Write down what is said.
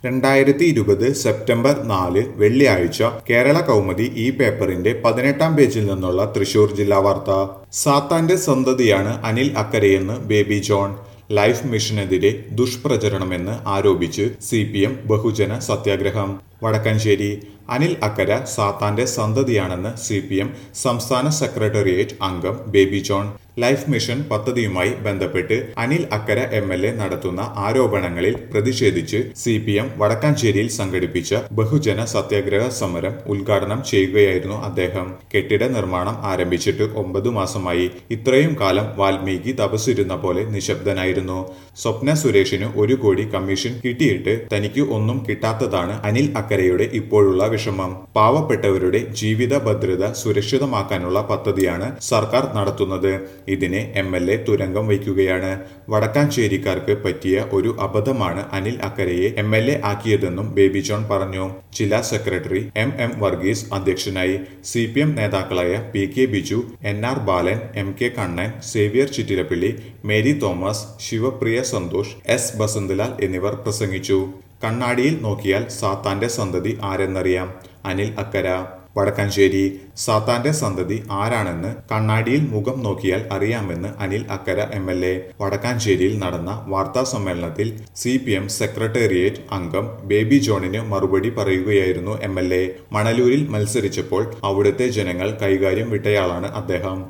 രണ്ടായിരത്തി ഇരുപത് സെപ്റ്റംബർ നാല് വെള്ളിയാഴ്ച കേരള കൗമുദി ഈ പേപ്പറിന്റെ പതിനെട്ടാം പേജിൽ നിന്നുള്ള തൃശൂർ ജില്ലാ വാർത്ത സാത്താന്റെ സന്തതിയാണ് അനിൽ അക്കരയെന്ന് ബേബി ജോൺ ലൈഫ് മിഷനെതിരെ ദുഷ്പ്രചരണമെന്ന് ആരോപിച്ച് സി പി എം ബഹുജന സത്യാഗ്രഹം വടക്കഞ്ചേരി അനിൽ അക്കര സാത്താന്റെ സന്തതിയാണെന്ന് സി പി എം സംസ്ഥാന സെക്രട്ടേറിയറ്റ് അംഗം ബേബി ജോൺ ലൈഫ് മിഷൻ പദ്ധതിയുമായി ബന്ധപ്പെട്ട് Anil Akkara M L A നടത്തുന്ന ആരോപണങ്ങളിൽ പ്രതിഷേധിച്ച് സി പി എം വടക്കാഞ്ചേരിയിൽ സംഘടിപ്പിച്ച ബഹുജന സത്യാഗ്രഹ സമരം ഉദ്ഘാടനം ചെയ്യുകയായിരുന്നു അദ്ദേഹം കെട്ടിട നിർമ്മാണം ആരംഭിച്ചിട്ട് ഒമ്പത് മാസമായി ഇത്രയും കാലം വാൽമീകി തപസ്സിരുന്ന പോലെ നിശബ്ദനായിരുന്നു സ്വപ്ന സുരേഷിന് ഒരു കോടി കമ്മീഷൻ കിട്ടിയിട്ട് തനിക്ക് ഒന്നും കിട്ടാത്തതാണ് അനിൽ അക്കരയുടെ ഇപ്പോഴുള്ള വിഷമം പാവപ്പെട്ടവരുടെ ജീവിത ഭദ്രത സുരക്ഷിതമാക്കാനുള്ള പദ്ധതിയാണ് സർക്കാർ നടത്തുന്നത് ഇതിനെ എം എൽ എ തുരങ്കം വയ്ക്കുകയാണ് വടക്കാഞ്ചേരിക്കാർക്ക് പറ്റിയ ഒരു അബദ്ധമാണ് അനിൽ അക്കരയെ എം എൽ എ ആക്കിയതെന്നും ബേബി ജോൺ പറഞ്ഞു ജില്ലാ സെക്രട്ടറി എം എം വർഗീസ് അധ്യക്ഷനായി സി പി എം നേതാക്കളായ P K Biju N R Balan M K Kannan Xavier Chittilappally Mary Thomas Sivapriya Santhosh S Basanthlal എന്നിവർ പ്രസംഗിച്ചു കണ്ണാടിയിൽ നോക്കിയാൽ സാത്താന്റെ സന്തതി ആരെന്നറിയാം അനിൽ അക്കര വടക്കാഞ്ചേരി സാത്താന്റെ സന്തതി ആരാണെന്ന് കണ്ണാടിയിൽ മുഖം നോക്കിയാൽ അറിയാമെന്ന് Anil Akkara M L A വടക്കാഞ്ചേരിയിൽ നടന്ന വാർത്താ സമ്മേളനത്തിൽ സി പി എം സെക്രട്ടേറിയറ്റ് അംഗം ബേബി ജോണിന് മറുപടി പറയുകയായിരുന്നു എം എൽ എ മണലൂരിൽ മത്സരിച്ചപ്പോൾ അവിടുത്തെ ജനങ്ങൾ കൈകാര്യം വിട്ടയാളാണ് അദ്ദേഹം